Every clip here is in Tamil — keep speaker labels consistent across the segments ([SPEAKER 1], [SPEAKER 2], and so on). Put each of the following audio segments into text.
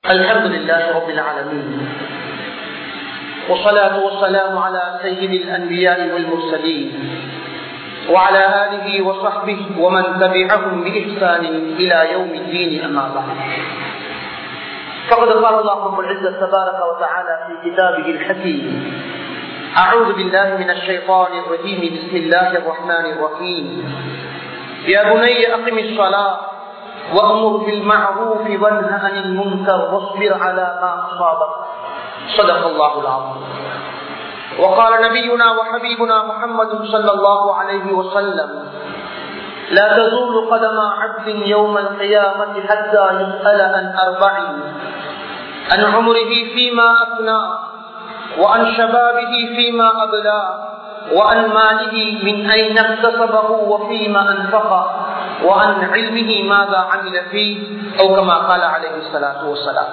[SPEAKER 1] الحمد لله رب العالمين والصلاة والسلام على سيد الأنبياء والمرسلين وعلى آله وصحبه ومن تبعهم بإحسان إلى يوم الدين أما بعد فقد قال الله رب العزة تبارك وتعالى في كتابه الحكيم أعوذ بالله من الشيطان الرجيم بسم الله الرحمن الرحيم يا بني أقم الصلاة وأمر بالمعروف وانهى عن المنكر واصبر على ما أصابك صدق الله العظيم وقال نبينا وحبيبنا محمد صلى الله عليه وسلم لا تزول قدم عبد يوم القيامة حتى يسأل عن أربع عن عمره فيما أفنى وعن شبابه فيما أبلى وعن ماله من أين اكتسبه وفيما أنفقه وعن علمه ماذا عمل فيه أو كما قال عليه الصلاة والسلام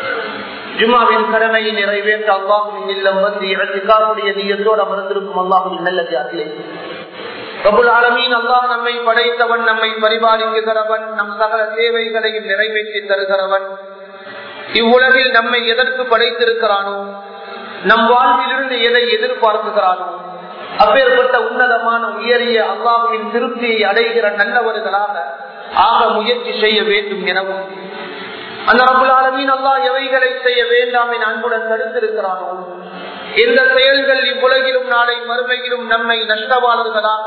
[SPEAKER 1] ஜுமாவின் கடமையை நிறைவேற்ற அல்லாஹுவின் இல்லம் வந்து இடத்திற்காவுடைய நீயத்தோடு அமர்ந்திருக்கும் அல்லாஹுவின் நல்லதார்களே பிரபுல் ஆலமீன் அல்லாஹ் நம்மை படைத்தவன் நம்மை பரிபாலிக்குகிறவன் நம் சகல தேவைகளையும் நிறைவேற்றி தருகிறவன் இவ்வுலகில் நம்மை எதற்கு படைத்திருக்கிறானோ நம் வாழ்விலிருந்து எதை எதிர்பார்க்குகிறானோ அப்பேற்பட்ட உன்னதமான உயரிய அல்லாஹுவின் திருப்தியை அடைகிற நல்லவர்களாக ஆக முயற்சி செய்ய வேண்டும் எனவும் அந்த ரபுல் ஆலமீன் அல்லா எவைகளை செய்ய வேண்டாம் என அன்புடன் தடுத்திருக்கிறானோ எந்த செயல்கள் இவ்வுலகிலும் நாளை மறுமையிலும் நம்மை நஷ்டவாளர்களாக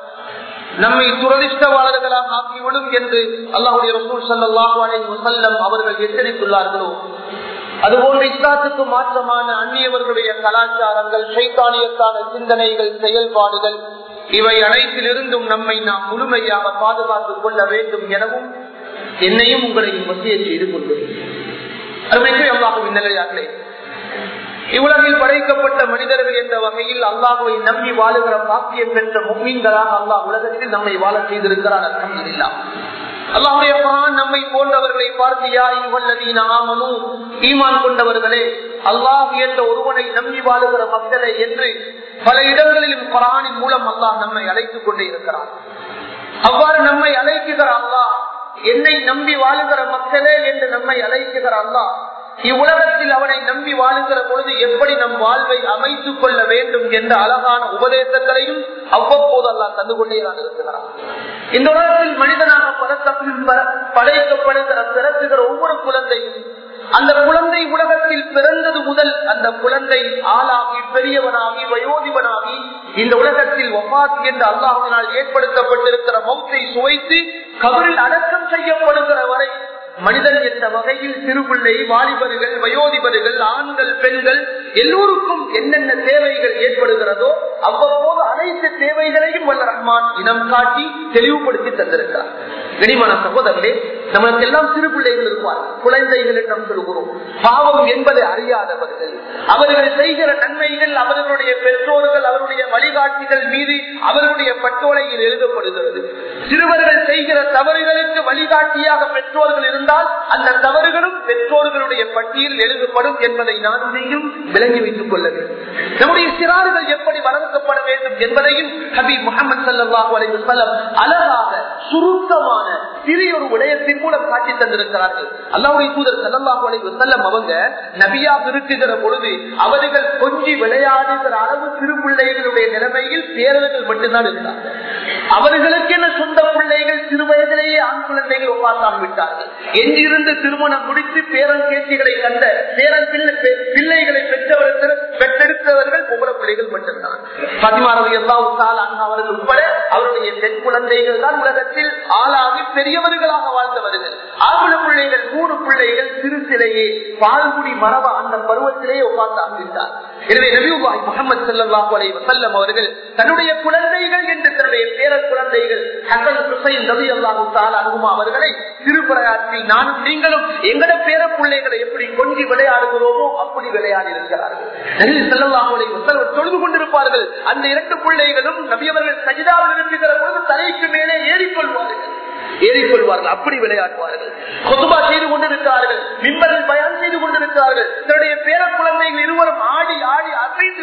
[SPEAKER 1] நம்மை துரதிஷ்டவாளர்களாக ஆக்கிவிடும் என்று அல்லாஹுடைய ரசூல் சல்லாஹூ அலை வசல்லம் அவர்கள் எச்சரித்துள்ளார்களோ அதுபோன்று இஸ்லாத்துக்கு மாற்றமான அந்நியவர்களுடைய கலாச்சாரங்கள் சைத்தானியத்தான சிந்தனைகள் செயல்பாடுகள் இவை அனைத்திலிருந்தும் நம்மை நாம் முழுமையாக பாதுகாத்துக் கொள்ள வேண்டும் எனவும் என்னையும் உங்களையும் வசிய செய்து கொள்கிறேன் அல்லாஹுவின் நிலையார்களே இவ்வுலகில் படைக்கப்பட்ட மனிதர்கள் என்ற வகையில் அல்லாஹுவை நம்பி வாழுகிற பாக்கியம் பெற்ற மும்மீன்களாக அல்லாஹ் உலகத்தில் நம்மை வாழ செய்திருக்கிறார் அலமதுல்லா அல்லாஹுடைய குரான் நம்மை போன்றவர்களை பார்த்து யா இவல்லதீன ஆமனு ஈமான் கொண்டவர்களே அல்லாஹ் என்ற ஒருவனை நம்பி வாழுகிற மக்களே என்று பல இடங்களிலும் குரானின் மூலம் அல்லாஹ் நம்மை அழைத்துக் கொண்டே இருக்கிறார் அவ்வாறு நம்மை அழைக்குகிற அல்லாஹ் என்னை நம்பி வாழுகிற மக்களே என்று நம்மை அழைக்குகிற அல்லாஹ் இவ்வுலகத்தில் அவனை நம்பி வாழுகிற பொழுது எப்படி நம் வாழ்வை அமைத்துக் கொள்ள வேண்டும் என்ற அழகான உபதேசங்களையும் அவ்வப்போது அல்லா தந்து கொண்டே தான் இருக்கிறான் இந்த உலகத்தில் மனிதனாக படைக்கப்படுகிற பிறக்குகிற ஒவ்வொரு குழந்தையும் அந்த குழந்தை உலகத்தில் பிறந்தது முதல் அந்த குழந்தை ஆளாகி பெரியவனாகி வயோதிபனாகி இந்த உலகத்தில் ஒப்பாத் என்று அல்லாஹினால் ஏற்படுத்தப்பட்டிருக்கிற மௌத்தை சுவைத்து கபரில் அடக்கம் செய்யப்படுகிற வரை மனிதன் என்ற வகையில் சிறுபிள்ளை வாலிபர்கள் வயோதிபர்கள் ஆண்கள் பெண்கள் எல்லோருக்கும் என்னென்ன தேவைகள் ஏற்படுகிறதோ அவ்வப்போது அனைத்து தேவைகளையும் வல்ல ரஹ்மான் இனம் காட்டி தெளிவுபடுத்தி தந்திருக்கிறார் கனிமான சகோதரர்களே நமக்கு எல்லாம் சிறு பிள்ளைகள் இருப்பார் குழந்தைகள் என்று சொல்கிறோம் பாவம் என்பதை அறியாதவர்கள் அவர்கள் செய்கிற நன்மைகள் அவர்களுடைய பெற்றோர்கள் அவருடைய வழிகாட்டிகள் மீது அவர்களுடைய பட்டோலையில் எழுதப்படுகிறது சிறுவர்கள் செய்கிற தவறுகளுக்கு வழிகாட்டியாக பெற்றோர்கள் இருந்தால் அந்த தவறுகளும் பெற்றோர்களுடைய பட்டியல் எழுதப்படும் என்பதை நான் நீயும் விளங்கி வைத்துக் கொள்ள வேண்டும் நம்முடைய சிறார்கள் எப்படி வளர்க்கப்பட வேண்டும் என்பதையும் ஹபீப் முகமது சல்லாஹூ அலைவசல்லம் அழகாக சுருக்கமான சிறிய ஒரு விடயத்தின் மூலம் காட்டி தந்திருக்கிறார்கள் அல்லாவுடைய தூதர் சல்லாஹூ அலைவசல்லம் அவங்க நபியாக இருக்குகிற பொழுது அவர்கள் கொஞ்சி விளையாடுகிற அளவு சிறு பிள்ளைகளுடைய நிலைமையில் பேரர்கள் மட்டும்தான் இருந்தார்கள் அவர்களுக்கு என்ன சொந்த பிள்ளைகள் சிறு வயதிலேயே ஆண் குழந்தைகள் ஒப்பாத்தான் விட்டார்கள் எங்கிருந்து திருமணம் முடித்து பேரன் கேட்டிகளை கண்ட பேரன் பிள்ளைகளை பெற்றவர்கள் பெற்றெடுத்தவர்கள் பொம்பளை பிள்ளைகள் மட்டும்தான் பதிமாரவி எல்லா அவர்கள் உட்பட அவருடைய பெண் குழந்தைகள் தான் உலகத்தில் ஆளாகி பெரியவர்களாக வாழ்ந்தவர்கள் ஆகுல பிள்ளைகள் மூணு பிள்ளைகள் சிறு சிலையே பால்குடி மரப அந்த பருவத்திலேயே ஒப்பாந்து ஆகிவிட்டார் எனவே நபிபாய் முகமது சல்லாஹூ அலை வசல்லம் அவர்கள் தன்னுடைய குழந்தைகள் என்று தன்னுடைய பேரர் குழந்தைகள் ஹசன் ஹுசைன் ரவி அல்லாஹு அனுகுமா அவர்களை திருப்பரையாற்றில் நானும் நீங்களும் எங்கட பேர பிள்ளைகளை எப்படி கொஞ்சி விளையாடுகிறோமோ அப்படி விளையாடி இருக்கிறார்கள் நபி ஸல்லல்லாஹு அலைஹி வஸல்லம் தொழுது கொண்டிருப்பார்கள் அந்த இரண்டு பிள்ளைகளும் நபியவர்கள் சஜிதாவில் இருக்கிற பொழுது தலைக்கு மேலே ஏறிக்கொள்வார்கள் ஏறிக்கொள்வார்கள் அப்படி விளையாடுவார்கள் கொத்துபா செய்து கொண்டிருக்கிறார்கள் மின்பரில் பயன் செய்து கொண்டிருக்கிறார்கள் தன்னுடைய பேர குழந்தைகள் இருவரும் ஆடி ஆடி அசைந்து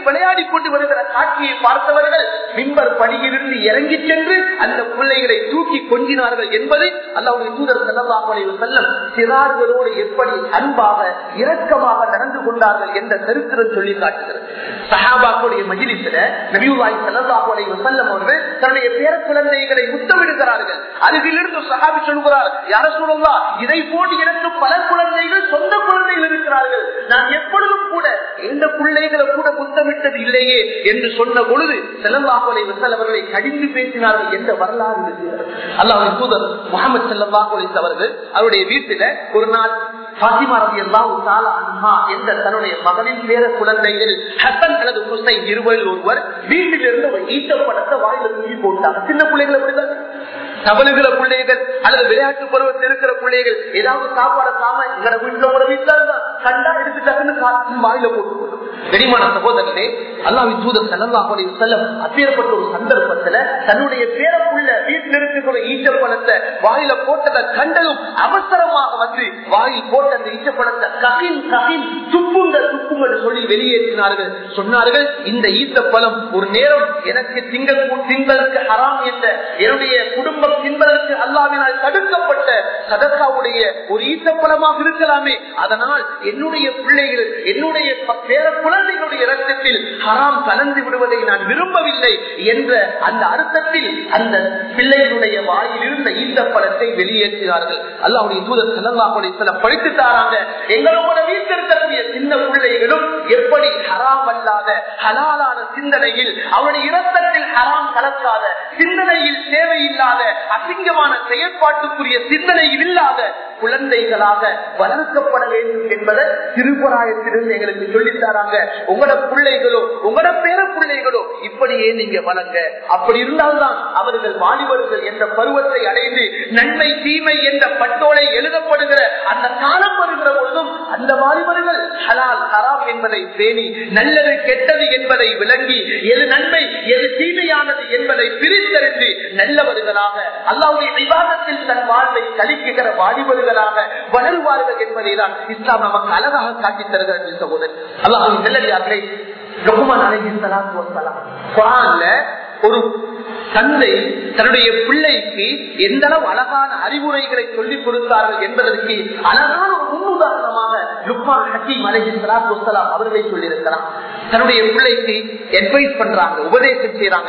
[SPEAKER 1] விளையாடி கொண்டு வருகிற காட்சியை பார்த்தவர்கள் மிம்பர் படியிலிருந்து இறங்கி சென்று அந்த பிள்ளைகளை தூக்கி கொஞ்சினார்கள் என்பது அல்லாவுடைய தூதர் செல்லவாக செல்லம் சிறார்களோடு எப்படி அன்பாக இரக்கமாக நடந்து கொண்டார்கள் என்ற சரித்திரம் சொல்லி காட்டுகிறது சஹாபாக்குடைய மஜிலிசில நபிவாய் செல்லவாக செல்லம் அவர்கள் தன்னுடைய பேர குழந்தைகளை முத்தமிடுகிறார்கள் அருகிலிருந்து சஹாபி சொல்கிறார் யார சொல்லலாம் இதை போன்று எனக்கு பல குழந்தைகள் சொந்த குழந்தைகள் இருக்கிறார்கள் நான் எப்பொழுதும் கூட எந்த பிள்ளைகளை கூட முத்தமிட்டது இல்லையே என்று சொன்ன பொழுது செல்லவாஹலை வசல் அவர்களை கடிந்து பேசினார்கள் என்ற வரலாறு இருக்கிறது அல்லாஹ் தூதர் முகமது செல்லவாஹலை அவர்கள் அவருடைய வீட்டில ஒரு நாள் பாத்திமா ரவி அல்லாஹ் என்ற தன்னுடைய மகளின் பேர குழந்தைகள் ஹசன் அல்லது ஹுசைன் இருவரில் ஒருவர் வீட்டில் இருந்து ஒரு ஈட்டப்படத்தை வாயில தூக்கி போட்டாங்க சின்ன பிள்ளைகளை அப்படிதான் தவழுகிற பிள்ளைகள் அல்லது விளையாட்டு பருவத்தில் இருக்கிற பிள்ளைகள் ஏதாவது சாப்பாடு சாம எங்க வீட்டுல உங்களோட வீட்டுல தான் கண்டா எடுத்து டக்குன்னு வாயில போட்டு கனிமான சகோதரனே அல்லாவின் தூதர் செல்லல்லாஹ் செல்லம் அப்பேற்பட்ட ஒரு சந்தர்ப்பத்துல தன்னுடைய பேரப்புள்ள வீட்டில் இருக்கிற ஈச்சப்பழத்தை வாயில போட்டதை கண்டதும் அவசரமாக வந்து வாயில் போட்ட அந்த ஈச்சப்பழத்தை ககின் ககின் துப்புங்க துப்புங்க சொல்லி வெளியேற்றினார்கள் சொன்னார்கள் இந்த ஈத்தப்பழம் ஒரு நேரம் எனக்கு திங்கள் திங்களுக்கு ஹராம் என்ற என்னுடைய குடும்பம் தின்பதற்கு அல்லாவினால் தடுக்கப்பட்ட சதக்காவுடைய ஒரு ஈத்தப்பழமாக இருக்கலாமே அதனால் என்னுடைய பிள்ளைகள் என்னுடைய பேர குழந்தைகளுடைய இரத்தத்தில் ஹராம் கலந்து விடுவதை நான் விரும்பவில்லை என்ற அந்த அர்த்தத்தில் அந்த பிள்ளைகளுடைய வாயில் இருந்த ஈந்த பழத்தை வெளியேற்றினார்கள் அல்லாவுடைய தூதர் செல்லல்லாஹுடைய சில படித்து தாராங்க எங்களோட வீட்டில் இருக்கக்கூடிய சின்ன பிள்ளைகளும் எப்படி ஹராம் அல்லாத ஹலாலான சிந்தனையில் அவருடைய இரத்தத்தில் ஹராம் கலக்காத சிந்தனையில் தேவையில்லாத அசிங்கமான செயற்பாட்டுக்குரிய சிந்தனையில் இல்லாத குழந்தைகளாக வளர்க்கப்பட வேண்டும் என்பதை திருப்பராயத்திலிருந்து எங்களுக்கு சொல்லித்தாராங்க உங்களோட பிள்ளைகளோ உங்களோட பேர பிள்ளைகளோ இப்படியே நீங்க வளங்க அப்படி இருந்தால்தான் அவர்கள் வாலிபர்கள் என்ற பருவத்தை அடைந்து நன்மை தீமை என்ற பட்டோலை எழுதப்படுகிற அந்த காலம் வருகிற பொழுதும் அந்த வாலிபர்கள் ஹலால் ஹராம் என்பதை பேணி நல்லது கெட்டது என்பதை விளங்கி எது நன்மை எது தீமையானது என்பதை பிரித்தறிந்து நல்லவர்களாக அல்லாவுடைய விவாதத்தில் தன் வாழ்வை கழிக்குகிற வாலிபர்களாக வளருவார்கள் என்பதை தான் இஸ்லாம் நமக்கு அழகாக காட்டித் தருகிறது சகோதரர் அல்லாஹின் நல்லடியார்களே ரகுமான் அலஹி சலாத்து வசலாம் குரான்ல ஒரு தந்தை தன்னுடைய பிள்ளைக்கு எந்த அளவு அழகான அறிவுரைகளை சொல்லிக் கொடுத்தார்கள் என்பதற்கு அழகான ஒரு முன்னுதாரணமாக லுக்மான் ஹக்கீம் அலஹி சலாத்து வசலாம் அவர்களை சொல்லியிருக்கிறார் தன்னுடைய பிள்ளைக்கு அட்வைஸ் பண்றாங்க உபதேசம் செய்யறாங்க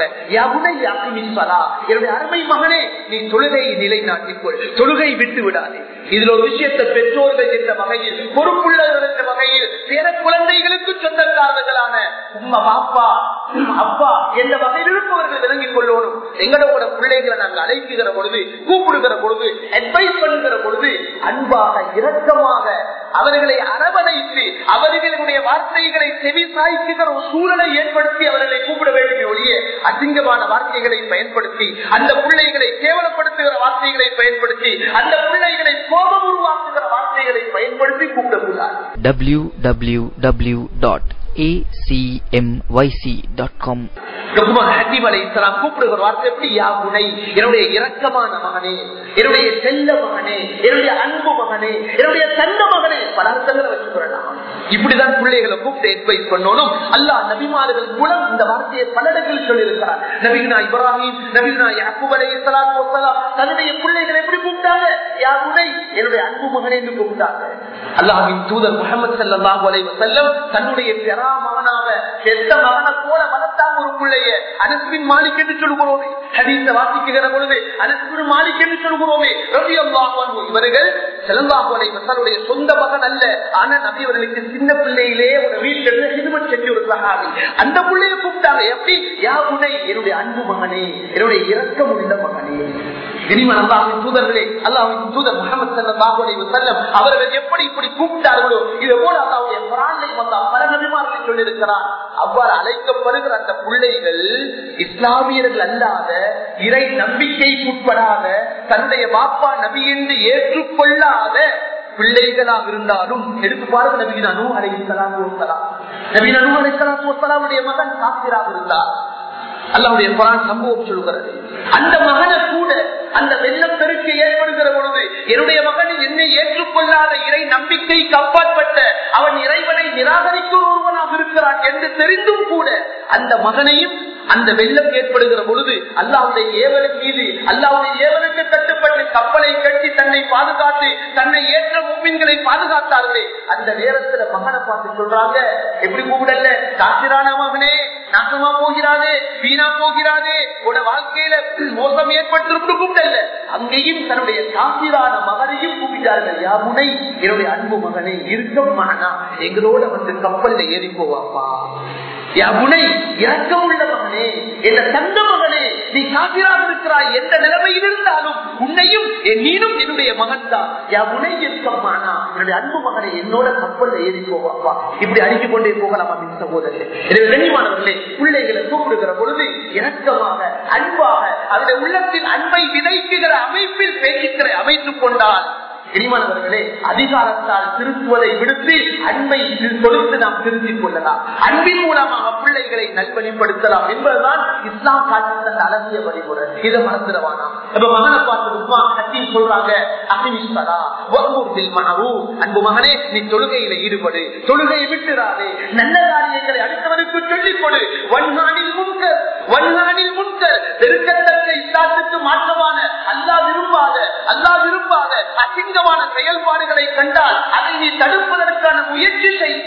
[SPEAKER 1] என்னுடைய அருமை மகனே நீ தொழுகையை நிலைநாட்டிக்கொள் தொழுகை விட்டு விடாதே இதுல ஒரு விஷயத்தை பெற்றோர்கள் என்ற வகையில் பொறுப்புள்ளவர்கள் என்ற வகையில் பிற குழந்தைகளுக்கு சொந்தக்காரர்களான உம்மா பாப்பா அப்பா என்ற வகையில் இருப்பவர்கள் விளங்கிக் கொள்ளணும் எங்களோட பிள்ளைகளை நாங்கள் அழைக்குகிற பொழுது கூப்பிடுகிற பொழுது அட்வைஸ் பண்ணுகிற பொழுது அன்பாக இரக்கமாக அவர்களை அரவணைத்து அவர்களுடைய வார்த்தைகளை செவி சாய்க்குகிற ஒரு சூழலை ஏற்படுத்தி அவர்களை கூப்பிட வேண்டிய ஒழிய அசிங்கமான வார்த்தைகளை பயன்படுத்தி அந்த பிள்ளைகளை கேவலப்படுத்துகிற வார்த்தைகளை பயன்படுத்தி அந்த பிள்ளைகளை கோபம் உருவாக்குகிற வார்த்தைகளை பயன்படுத்தி கூப்பிடக்கூடாது
[SPEAKER 2] www.acmyc.com
[SPEAKER 1] கூப்பிடுகிற வார்த்தை எப்படி யா முனை என்னுடைய இரக்கமான மகனே என்னுடைய செல்ல மகனே என்னுடைய அன்பு மகனே என்னுடைய தந்த மகனே பல அர்த்தங்களை வச்சுக்கிறேன் இப்படிதான் பிள்ளைகளை கூப்பிட்டு அட்வைஸ் பண்ணணும் அல்லா நபிமார்கள் மூலம் இந்த வார்த்தையை பல இடங்களில் சொல்லியிருக்கிறார் நபினா இப்ராஹிம் நபினா யாக்குப் அலை சலாத்து வசலாம் தன்னுடைய பிள்ளைகளை எப்படி கூப்பிட்டாங்க யா முனை என்னுடைய அன்பு மகனே என்று கூப்பிட்டாங்க அல்லாஹின் தூதர் முகமது சல்லாஹூ அலை வசல்லம் தன்னுடைய பெறா மகனாக எந்த மகனை போல வளர்த்தாங்க ஒரு பிள்ளைய அனஸ்பின் மாலிக் என்று சொல்கிறோமே ஹதீச வாசிக்குகிற பொழுது அனஸ்பின் மாலிக் என்று சொல்கிறோமே ரவி அல்லாஹ் இவர்கள் செலந்தாகுவனை மசாலுடைய சொந்த மகன் அல்ல ஆனா நபி அவர்களுக்கு சின்ன பிள்ளையிலே ஒரு வீட்டில் இருந்து ஹிதுமத் செஞ்சு ஒரு சகாவி அந்த பிள்ளைய கூப்பிட்டாங்க எப்படி யா உடை என்னுடைய அன்பு மகனே என்னுடைய இரக்கம் உள்ள மகனே இனிமன் அல்லாஹின் தூதர்களே அல்லாஹின் தூதர் முகமது சல்லாஹு அலைஹி வஸல்லம் அவர்கள் எப்படி இப்படி கூப்பிட்டார்களோ இது போல அல்லாஹ்வுடைய குர்ஆனில் வந்த பல நபிமார்களை சொல்லியிருக்கிறார் அவ்வாறு அழைக்கப்படுகிற அந்த பிள்ளைகள் இஸ்லாமியர்கள் அல்லாத இறை நம்பிக்கைக்கு உட்படாத தன்னுடைய பாப்பா நபி என்று ஏற்றுக்கொள்ளாத பிள்ளைகளாக இருந்தாலும் எடுத்து பாருங்க நபீன நூ அலை சலாத்து நபீன நூ அலை சலாத்து மகன் காசிராக இருந்தார் அல்லாவுடைய குரான் சம்பவம் சொல்கிறது அந்த மகனை கூட அந்த வெள்ளப்பெருக்கு ஏற்படுகிற பொழுது என்னுடைய மகன் என்னை ஏற்றுக்கொள்ளாத இறை நம்பிக்கை கப்பாற்பட்ட அவன் இறைவனை நிராகரிக்கும் ஒருவனாக இருக்க இருக்கிறான் என்று தெரிந்தும் கூட அந்த மகனையும் அந்த வெள்ளம் ஏற்படுகிற பொழுது அல்லாவுடைய ஏவலின் மீது அல்லாவுடைய ஏவலுக்கு கட்டுப்பட்டு கப்பலை கட்டி தன்னை பாதுகாத்து தன்னை ஏற்ற மூமின்களை பாதுகாத்தார்களே அந்த நேரத்துல மகனை பார்த்து சொல்றாங்க எப்படி கூப்பிடல காசிரான மகனே நாசமா போகிறாதே வீணா போகிறாதே உட வாழ்க்கையில மோசம் ஏற்பட்டு கூப்பிடல அங்கேயும் தன்னுடைய காசிரான மகனையும் கூப்பிட்டார்கள் யா முனை என்னுடைய அன்பு மகனே இருக்கம் மகனா எங்களோட வந்து கப்பல்ல ஏறி போவாப்பா முனை இறக்கம் உள்ள மகனே என்ற தந்த மகனே நீ காப்பிராக இருக்கிறாய் என்ற நிலைமையில் இருந்தாலும் உன்னையும் நீனும் என்னுடைய மகன் தான் முனை இருக்கம்மானா என்னுடைய அன்பு மகனை என்னோட கப்பல்ல ஏறி போவாப்பா இப்படி அடித்துக் கொண்டே போகலாம் அப்படின்னு சகோதரர்களே எனவே கண்ணியமானவர்களே பிள்ளைகளை கூப்பிடுகிற பொழுது இறக்கமாக அன்பாக அவருடைய உள்ளத்தில் அன்பை விதைக்குகிற அமைப்பில் பேச்சுக்களை அமைத்துக் கொண்டால் இனிமானவர்களே அதிகாரத்தால் திருத்துவதை விடுத்து அன்பை கொடுத்து நாம் திருத்திக் கொள்ளலாம் அன்பின் மூலமாக பிள்ளைகளை நல்வழிப்படுத்தலாம் என்பதுதான் இஸ்லாம் காட்டுகிற அழகிய வழிமுறை இதை மறந்துடவானா இப்ப மகனை பார்த்து உமா கட்டி சொல்றாங்க அகிமிஸ்வரா அன்பு மகனே நீ தொழுகையில ஈடுபடு தொழுகையை விட்டுறாதே நல்ல காரியங்களை அடுத்தவனுக்கு சொல்லிக் கொடு வன்கானில் முன்கர் வன்கானில் முன்கர் பெருக்கத்தக்க இஸ்லாத்துக்கு மாற்றமான அல்லா விரும்பாத அல்லா விரும்பாத அசிங்கமான செயல்பாடுகளை கண்டால் அதை நீ தடுப்பதற்கான முயற்சி செய்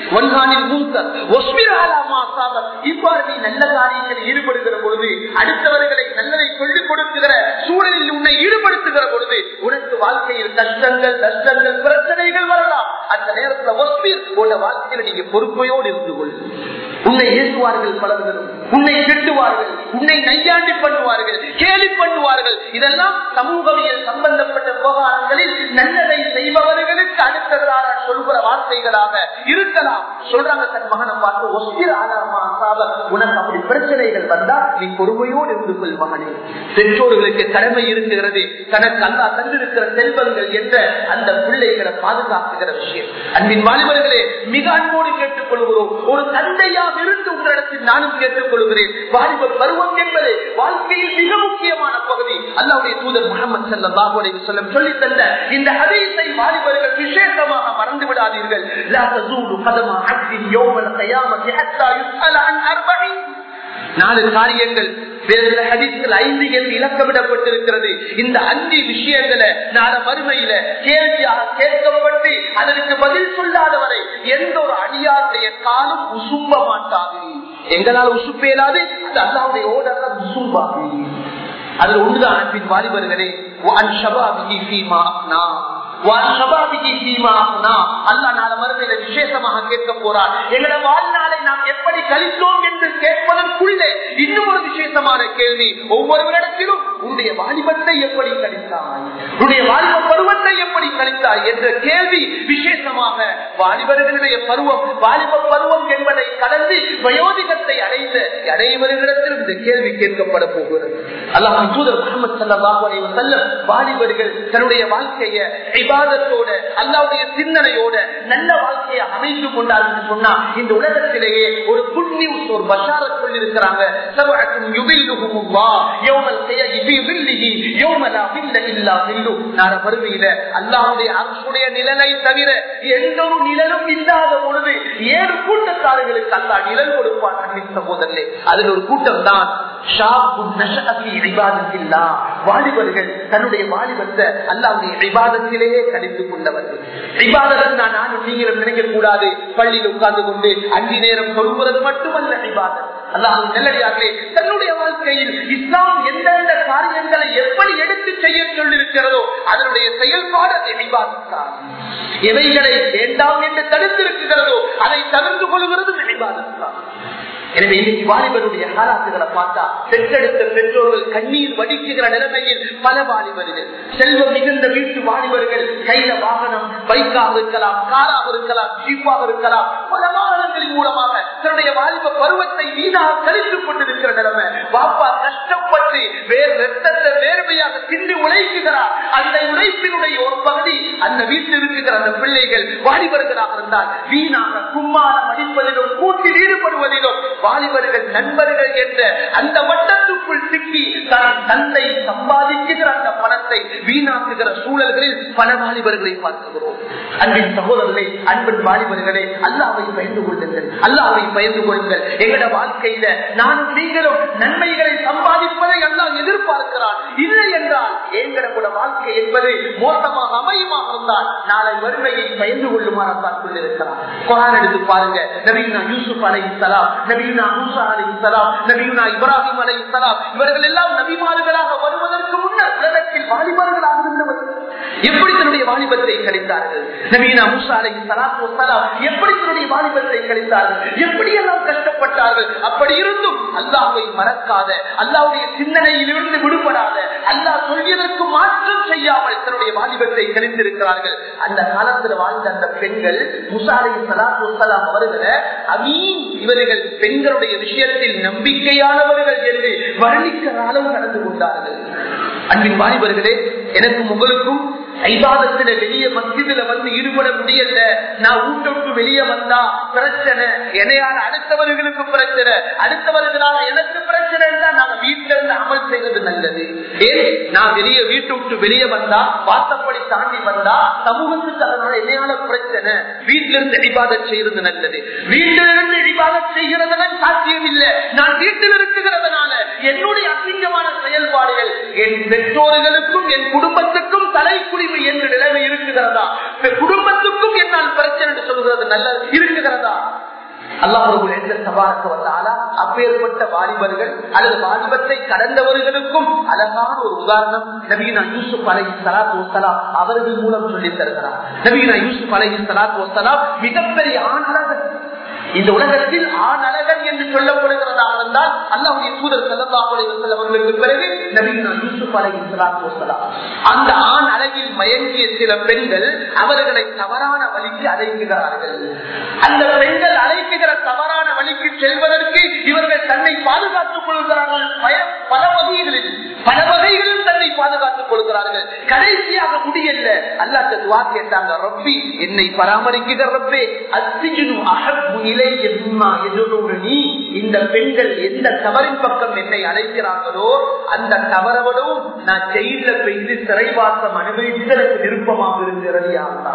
[SPEAKER 1] இவ்வாறு நீ நல்ல காரியங்களில் ஈடுபடுகிற பொழுது அடுத்தவர்களை நல்லதை சொல்லிக் கொடுக்குகிற சூழலில் உன்னை ஈடுபடுத்துகிற பொழுது உனக்கு வாழ்க்கையில் கஷ்டங்கள் கஷ்டங்கள் பிரச்சனைகள் வரலாம் அந்த நேரத்தில் ஒஸ்பீர் போன்ற வாழ்க்கையில் நீங்க பொறுப்பையோடு இருந்து கொள் உன்னை ஏசுவார்கள் பலர்களும் உன்னை திட்டுவார்கள் உன்னை நையாண்டி பண்ணுவார்கள் கேலி பண்ணுவார்கள் இதெல்லாம் சமூகவியல் சம்பந்தப்பட்ட விவகாரங்களில் நல்லதை செய்பவர்களுக்கு அடுத்ததாக சொல்கிற வார்த்தைகளாக இருக்கலாம் சொல்றாங்க தன் மகனை பார்த்து ஒஸ்திர ஆதாரமா உனக்கு அப்படி பிரச்சனைகள் வந்தால் நீ பொறுமையோடு இருந்து கொள் மகனே பெற்றோர்களுக்கு கடமை இருக்கிறது தனக்கு அல்லா தந்திருக்கிற செல்வங்கள் என்ற அந்த பிள்ளைகளை பாதுகாக்குகிற விஷயம் அன்பின் வாலிபர்களே மிக அன்போடு கேட்டுக் கொள்கிறோம் ஒரு தந்தையாக இருந்து உங்களிடத்தில் நானும் கேட்டுக் கொள்கிறேன் வாலிப பருவம் என்பது வாழ்க்கையில் மிக முக்கியமான பகுதி அல்லாவுடைய தூதர் முகமது சல்லாஹூரை சொல்லம் சொல்லி தந்த இந்த ஹதீஸை வாலிபர்கள் விசேஷமாக மறந்து விடாதீர்கள் லா தசூலு கதமா அக்தின் யௌமல் கயாமத்தி ஹத்தா யுஸ்அல அன் அர்பஇன் நாலு காரியங்கள் வேறு ஹதீஸ்கள் ஐந்து என்று இலக்கமிடப்பட்டிருக்கிறது இந்த அஞ்சு விஷயங்களை நாள மறுமையில கேள்வியாக கேட்கப்பட்டு அதற்கு பதில் சொல்லாதவரை எந்த ஒரு அடியாருடைய காலும் உசும்ப மாட்டாது எங்களால் உசுப்பேலாது அது அல்லாவுடைய ஓடல உசும்பாது அதுல ஒன்றுதான் அன்பின் வாலிபர்களே விசேஷமாக கேட்க போறார் எங்களோட வாழ்நாளை நாம் எப்படி கழித்தோம் என்று கேட்பதற்குள்ளே இன்னும் ஒரு விசேஷமான கேள்வி ஒவ்வொருவரிடத்திலும் உன்னுடைய வாலிபத்தை எப்படி கழித்தாய் உன்னுடைய வாலிப பருவத்தை எப்படி கழித்தாய் என்ற கேள்வி விசேஷமாக வாலிபர்களுடைய பருவம் வாலிப பருவம் என்பதை கடந்து வயோதிகத்தை அடைந்த அடைவர்களிடத்திலும் இந்த கேள்வி கேட்கப்பட போகிறது அல்லாஹ் தூதர் முகமது சல்லாஹ் அலைவர் செல்லம் வாலிபர்கள் தன்னுடைய வாழ்க்கைய விவாதத்தோட அல்லாவுடைய சிந்தனையோட நல்ல வாழ்க்கையை அமைத்துக் கொண்டார்கள் சொன்னா இந்த உலகத்திலேயே ஒரு குட் நியூஸ் ஒரு பஷார சொல்லி இருக்கிறாங்க அல்லாவுடைய அரசுடைய நிழலை தவிர எந்த ஒரு நிழலும் இல்லாத பொழுது ஏழு கூட்டத்தார்களுக்கு அல்லா நிழல் கொடுப்பான் சகோதரர்களே அதில் ஒரு கூட்டம் தான் வாலிபர்கள் தன்னுடைய வாலிபத்தை அல்லாவுடைய விவாதத்திலேயே கடித்துக் கொண்டவர்கள் விவாதம் நான் நானும் நீங்களும் நினைக்க கூடாது பள்ளியில் உட்கார்ந்து கொண்டு அஞ்சு நேரம் சொல்வது மட்டுமல்ல விவாதம் அல்லாஹ் நல்லடியார்களே தன்னுடைய வாழ்க்கையில் இஸ்லாம் எந்தெந்த காரியங்களை எப்படி எடுத்து செய்ய சொல்லிருக்கிறதோ அதனுடைய செயல்பாடு அதை விவாதித்தார் எவைகளை வேண்டாம் என்று தடுத்திருக்கிறதோ அதை தவிர்த்து கொள்கிறது விவாதித்தார் எனவே இன்னைக்கு வாலிபருடைய காலாத்துகளை பார்த்தா பெற்றெடுத்த பெற்றோர்கள் கண்ணீர் வடிக்குகிற நிலைமையில் பல வாலிபர்கள் செல்வம் மிகுந்த வீட்டு வாலிபர்கள் கையில வாகனம் பைக்காக இருக்கலாம் காராக இருக்கலாம் ஜீப்பாக இருக்கலாம் பல வாகனங்களின் மூலமாக தன்னுடைய வாலிப பருவத்தை வீணாக கழித்துக் கொண்டிருக்கிற நிலைமை பாப்பா கஷ்டப்பட்டு வேறு ரத்தத்தை வேர்மையாக திண்டு உழைக்குகிறார் அந்த உழைப்பினுடைய ஒரு பகுதி அந்த வீட்டில் இருக்கிற அந்த பிள்ளைகள் வாலிபர்களாக இருந்தால் வீணாக கும்மாரம் அடிப்பதிலும் கூட்டில் ஈடுபடுவதிலும் வாலிபர்கள் நண்பர்கள் என்ற அந்த வட்டத்துக்குள் சிக்கி தான் தந்தை சம்பாதிக்குகிற அந்த பணத்தை வீணாக்குகிற சூழல்களில் பல வாலிபர்களை பார்க்கிறோம் அன்பின் சகோதரர்களே அன்பின் வாலிபர்களே அல்லாவை பயந்து கொள்ளுங்கள் அல்லாவை பயந்து கொள்ளுங்கள் எங்கட வாழ்க்கையில நானும் நீங்களும் நன்மைகளை சம்பாதிப்பதை அல்லாஹ் எதிர்பார்க்கிறான் இல்லை என்றால் எங்கட கூட வாழ்க்கை என்பது மோசமாக அமையுமாக இருந்தால் நாளை வறுமையை பயந்து கொள்ளுமாறு அல்லாஹ் சொல்லியிருக்கிறான் குரான் எடுத்து பாருங்க நபீனா யூசுப் அலை சலாம் நபீனா மூசா அலை சலாம் நபீனா இப்ராஹிம் அலை சலாம் இவர்கள் எல்லாம் நபிமார்களாக வருவதற்கு முன்னர் உலகத்தில் வாலிபர்களாக இருந்தவர்கள் எப்படி தன்னுடைய வாலிபத்தை கழித்தார்கள் நவீனா மூசா அலை சலாத்து வசலாம் எப்படி தன்னுடைய வாலிபத்தை கழித்தார்கள் எப்படி எல்லாம் கஷ்டப்பட்டார்கள் அப்படி இருந்தும் அல்லாஹை மறக்காத அல்லாவுடைய சிந்தனையில் இருந்து விடுபடாத அல்லாஹ் சொல்லியதற்கு மாற்றம் செய்யாமல் தன்னுடைய வாலிபத்தை கழித்திருக்கிறார்கள் அந்த காலத்தில் வாழ்ந்த அந்த பெண்கள் முசா அலை சலாத்து வசலாம் அவர்களை அமீன் இவர்கள் பெண்களுடைய விஷயத்தில் நம்பிக்கையானவர்கள் என்று வர்ணிக்கிற அளவு நடந்து கொண்டார்கள் அன்பின் வாலிபர்களே எனக்கும் உங்களுக்கும் ஐபாதத்துல வெளியே மத்தியில வந்து ஈடுபட முடியல நான் வீட்டோட்டு வெளியே வந்தா பிரச்சனை என்னையால அடுத்தவர்களுக்கு பிரச்சனை அடுத்தவர்களால எனக்கு பிரச்சனை இருந்தா நாங்க வீட்டுல இருந்து அமல் செய்வது நல்லது ஏன் நான் வெளியே வீட்டை விட்டு வெளியே வந்தா வாசப்படி தாண்டி வந்தா சமூகத்துக்கு அதனால என்னையால பிரச்சனை வீட்டுல இருந்து இடிபாத செய்யறது நல்லது வீட்டில இருந்து இடிபாத செய்கிறதுல சாத்தியம் இல்லை நான் வீட்டில் இருக்குகிறதுனால என்னுடைய அசிங்கமான செயல்பாடுகள் என் பெற்றோர்களுக்கும் என் குடும்பத்துக்கும் தலைக்குடிமை என்று நிலைமை இருக்குகிறதா குடும்பத்துக்கும் என்னால் பிரச்சனை என்று சொல்கிறது நல்லது இருக்குகிறதா அல்லாஹர்கள் எந்த சபாரக்க வந்தாலா அப்பேற்பட்ட வாலிபர்கள் அல்லது வாலிபத்தை கடந்தவர்களுக்கும் அழகான ஒரு உதாரணம் நபீனா யூசுப் அலை சலாத் வசலாம் அவர்கள் மூலம் சொல்லி தருகிறார் நபீனா யூசுப் அலை சலாத் வசலாம் மிகப்பெரிய ஆணழகன் இந்த உலகத்தில் ஆண் அழகன் என்று சொல்லப்படுகிறதாக இருந்தால் அல்லாவுடைய தூதர் செல்லவர்களுக்கு பிறகு நபீனா யூசுப் அலை சலாத் வசலாம் அந்த ஆண் அழகில் மயங்கிய சில பெண்கள் அவர்களை தவறான வழிக்கு அழைக்கிறார்கள் அந்த பெண்கள் அழைக்குகிற தவறான வழிக்கு செல்வதற்கு இவர்கள் தன்னை பாதுகாத்துக் கொள்கிறார்கள் பல வகைகளில் பல வகைகளில் தன்னை பாதுகாத்துக் கொள்கிறார்கள் கடைசியாக முடியல அல்லாத்த துவா கேட்டாங்க ரப்பி என்னை பராமரிக்கிற ரப்பே அத்திஜுனு அகப்பு நிலை நீ இந்த பெண்கள் எந்த தவறின் பக்கம் என்னை அழைக்கிறார்களோ அந்த தவறவடும் நான் ஜெயில பெய்து சிறைவாசம் அனுபவித்ததற்கு விருப்பமாக இருக்கிறது யாருந்தா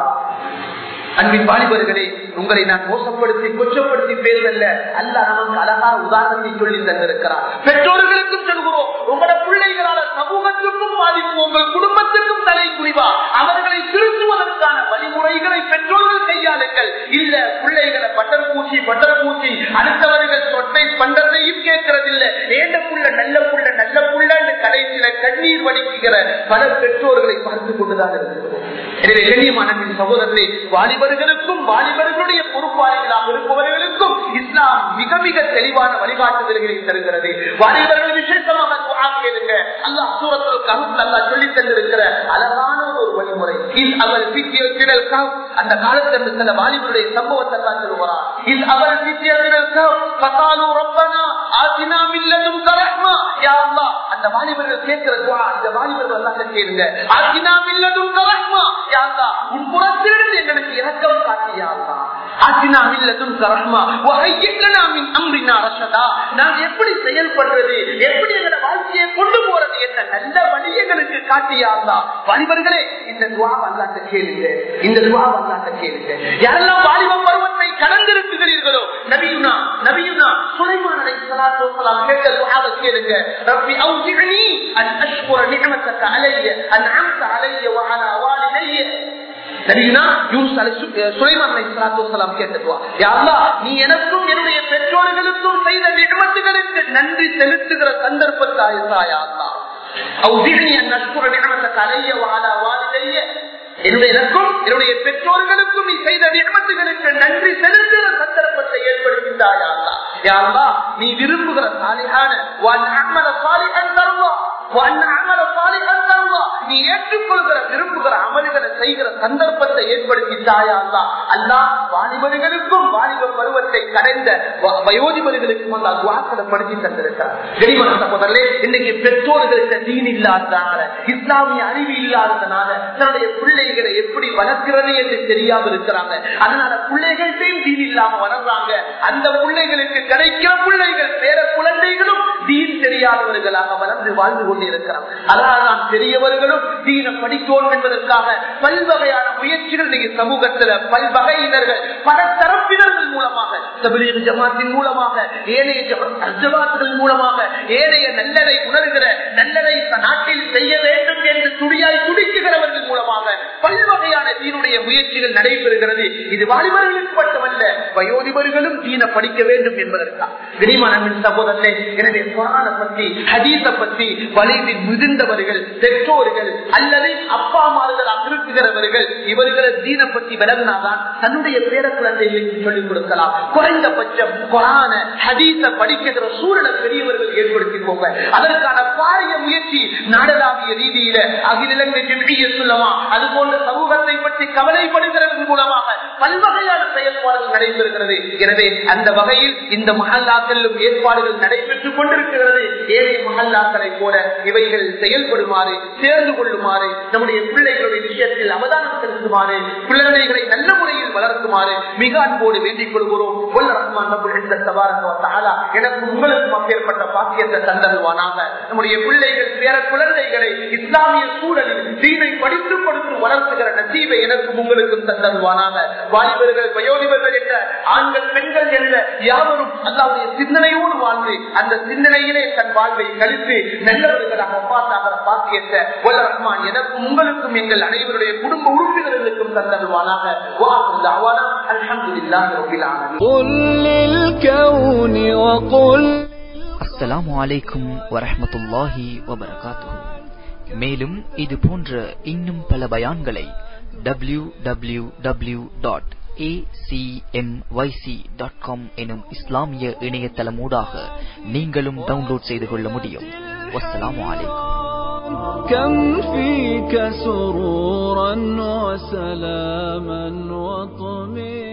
[SPEAKER 1] அன்பின் வாலிபர்களே உங்களை நான் மோசப்படுத்தி கொச்சப்படுத்தி பேருவல்ல அல்ல நமக்கு அழகான உதாரணத்தை சொல்லி தந்திருக்கிறார் பெற்றோர்களுக்கும் சொல்கிறோம் உங்களோட பிள்ளைகளால சமூகத்துக்கும் பாதிப்பு உங்கள் குடும்பத்துக்கும் தலை குடிவா அவர்களை திருத்துவதற்கான வழிமுறைகளை பெற்றோர்கள் கையாளுங்கள் இல்ல பிள்ளைகளை பட்டர் பூச்சி பட்டர் பூச்சி அடுத்தவர்கள் சொட்டை பண்றதையும் கேட்கறதில்லை ஏண்ட புள்ள நல்ல புள்ள நல்ல புள்ள கடைசியில கண்ணீர் வடிக்குகிற பல பெற்றோர்களை பார்த்து கொண்டுதான் இருக்கிறோம் எனவே கண்ணியமான சகோதரர்களே வாலிபர்களுக்கும் வாலிபர்களுடைய பொறுப்பாளிகளாக இருப்பவர்களுக்கும் இஸ்லாம் மிக மிக தெளிவான வழிகாட்டுதல்களை தருகிறது வாலிபர்கள் விசேஷமாக கேளுங்க அல்லாஹ் சூரத்தில் கருத்து அல்லா சொல்லி தந்திருக்கிற அழகான ஒரு வழிமுறை இது அவர் திடல் அந்த காலத்தில் சில வாலிபருடைய சம்பவத்தை எல்லாம் சொல்லுவார் இது அவர் திடல் கசாலு ரப்பனா ஆசினா மில்லதும் கரஹ்மா யா அல்லாஹ் அந்த வாலிபர்கள் கேட்கிற துவா அந்த வாலிபர்கள் எல்லாம் கேளுங்க ஆசினா மில்லதும் கரஹ்மா யா அல்லாஹ் உன் புறத்திலிருந்து எங்களுக்கு இரக்கம் காட்டியா அல்லாஹ் ஆசினா மில்லதும் கரஹ்மா வஹய்யிலனா மின் அம்ரினா ரஷதா நான் எப்படி செயல்படுறது எப்படி எங்களோட வாழ்க்கையை கொண்டு போறது என்ன நல்ல வழி எங்களுக்கு காட்டியா அல்லாஹ் வாலிபர்களே இந்த துவா அல்லாட்ட கேளுங்க இந்த துவா அல்லாட்ட கேளுங்க யாரெல்லாம் வாலிப பருவத்தை கடந்திருக்கிறீர்களோ நபியுனா நபியுனா சுலைமான் அலைஹிஸ்ஸலாத்து வஸலாம் கேட்ட துஆவை கேளுங்க ரப்பி அவ்ஜிஅனி அன் அஷ்குர நிஅமத்தக அலைய அன்அம்த அலைய வஅலா வாலிதைய நபியுனா யூனுஸ் அலை சுலைமான் அலைஹிஸ்ஸலாத்து வஸலாம் கேட்ட துஆ யா அல்லாஹ் நீ எனக்கும் என்னுடைய பெற்றோர்களுக்கும் செய்த நிஅமத்துகளுக்கு நன்றி செலுத்துகிற சந்தர்ப்பத்தை ஆயத்தாயா அல்லாஹ் அவ்ஜிஅனி அன் அஷ்குர நிஅமத்தக அலைய வஅலா வாலிதைய என்னுடைய எனக்கும் என்னுடைய பெற்றோர்களுக்கும் நீ செய்த நியமத்துகளுக்கு நன்றி செலுத்துகிற சந்தர்ப்பத்தை ஏற்படுத்திட்டாயா யாருலா நீ விரும்புகிற சாலிகான நீ ஏற்றுக்கொள்கிற விரும்புகிற அமல்களை செய்கிற சந்தர்ப்பத்தை ஏற்படுத்திட்டாயா அல்லா அல்லா வாலிபர்களுக்கும் வாலிப பருவத்தை கடைந்த வ- வயோதிபர்களுக்கும் அல்லா துவாக்களை படிச்சு தந்திருக்கிறார் கனிமன சகோதரர்களே இன்னைக்கு பெற்றோர்களுக்கு தீன் இல்லாததுனால இஸ்லாமிய அறிவு இல்லாததுனால தன்னுடைய பிள்ளைகளை எப்படி வளர்க்கிறது என்று தெரியாம இருக்கிறாங்க அதனால பிள்ளைகள்கிட்டையும் தீன் இல்லாம வளர்றாங்க அந்த பிள்ளைகளுக்கு கிடைக்கிற பிள்ளைகள் பேர குழந்தைகளும் தீன் தெரியாதவர்களாக வளர்ந்து வாழ்ந்து கொண்டு இருக்கிறாங்க அதனால நாம் பெரியவர்களும் தீன படிக்கணும் என்பதற்காக பல்வகையான முயற்சிகள் இன்னைக்கு சமூகத்துல பல்வகையினர்கள் பல தரப்பினர்கள் மூலமாக தபிலீக ஜமாத்தின் மூலமாக ஏனைய ஜமா- ஜமாத்துகள் மூலமாக ஏனைய நல்லதை உணர்கிற நல்லதை நாட்டில் செய்ய வேண்டும் என்று துடியாய் துடிக்குகிறவர்கள் மூலமாக பல்வகையான தீனுடைய முயற்சிகள் நடைபெறுகிறது இது வாலிபர்களுக்கு மட்டுமல்ல வயோதிபர்களும் தீன படிக்க வேண்டும் என்பதற்காக விரிமனமின் சகோதரே எனவே குரான பற்றி ஹதீஸ பற்றி வலிவில் மிகுந்தவர்கள் பெற்றோர்கள் அல்லது அப்பாமார்களாக இருக்குகிறவர்கள் இவர்களை தீன பற்றி விலகினாதான் தன்னுடைய பேர குழந்தைகளுக்கு சொல்லிக் கொடுக்கலாம் குறைந்தபட்சம் குரான ஹதீஸ படிக்கிற சூழலை பெரியவர்கள் ஏற்படுத்திக்கோங்க அதற்கான பாரிய முயற்சி நாடளாவிய ரீதியில அகில இலங்கை ஜெமிய சொல்லமா அது போன்ற சமூகத்தை பற்றி கவலைப்படுகிறது மூலமாக பல்வகையான செயல்பாடுகள் நடைபெறுகிறது எனவே அந்த வகையில் இந்த மஹல்லாக்களிலும் ஏற்பாடுகள் நடைபெற்றுக் கொண்டிருக்கிறது ஏழை மஹல்லாக்களை போல இவைகள் செயல்படுமாறு சேர்ந்து கொள்ளுமாறு நம்முடைய பிள்ளைகளுடைய விஷயத்தில் அவதானம் செலுத்துமாறு குழந்தைகளை நல்ல முறையில் வளர்க்குமாறு மிக அன்போடு வேண்டிக் கொள்கிறோம் வல்ல ரஹ்மான் ரப்புல் இஸ்ஸத் தபாரக வ தஆலா எனக்கு உங்களுக்கும் அப்பேற்பட்ட பாக்கியத்தை தந்தருவானாக நம்முடைய பிள்ளைகள் பேர குழந்தைகளை இஸ்லாமிய சூழலில் தீனை படித்து கொடுத்து வளர்த்துகிற நசீவை எனக்கும் உங்களுக்கும் தந்தருவானாக வாலிபர்கள் வயோதிபர்கள் என்ற ஆண்கள் பெண்கள் என்ற யாவரும் அல்லாவுடைய சிந்தனையோடு வாழ்ந்து அந்த சிந்தனையிலே தன் வாழ்வை கழித்து நல்லவர்களாக ஒப்பாத்தாகிற பாக்கியத்தை வல்ல ரஹ்மான் எனக்கும் உங்களுக்கும் எங்கள் அனைவருடைய குடும்ப உறுப்பினர்களுக்கும் தந்தருவானாக வாஹு தஅவானா அல்ஹம்துலில்லாஹி ரப்பில் ஆலமீன்
[SPEAKER 3] قل للكون وقل
[SPEAKER 2] அஸ்ஸலாமு அலைக்கும் வரஹ்மத்துல்லாஹி வபரகாத்துஹு மேலும் இது போன்ற இன்னும் பல பயான்களை W W W dot dot com எனும் இஸ்லாமிய இணையதளமூடாக நீங்களும் டவுன்லோட் செய்து கொள்ள முடியும் வஸ்ஸலாமு அலைக்கும்
[SPEAKER 3] كم فيك سرورا وسلاما وطمئنا